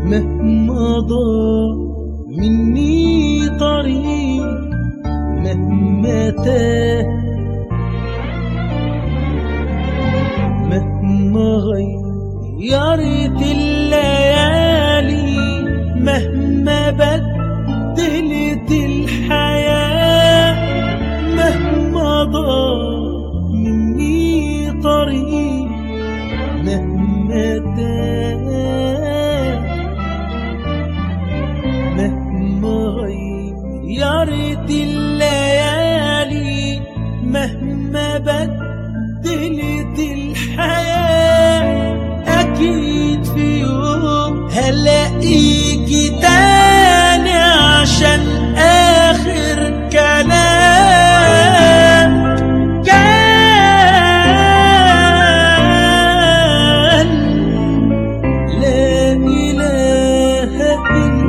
مهما ضاع مني طريق مهما تاه مهما غيرت الليالي مهما بدلت الحياة مهما ضاع مني طريق مهما تاه مهما غيرت الليالي مهما بدلت الحياة أكيد في يوم هلاقيكي تاني عشان آخر كلام كان لا إله إلا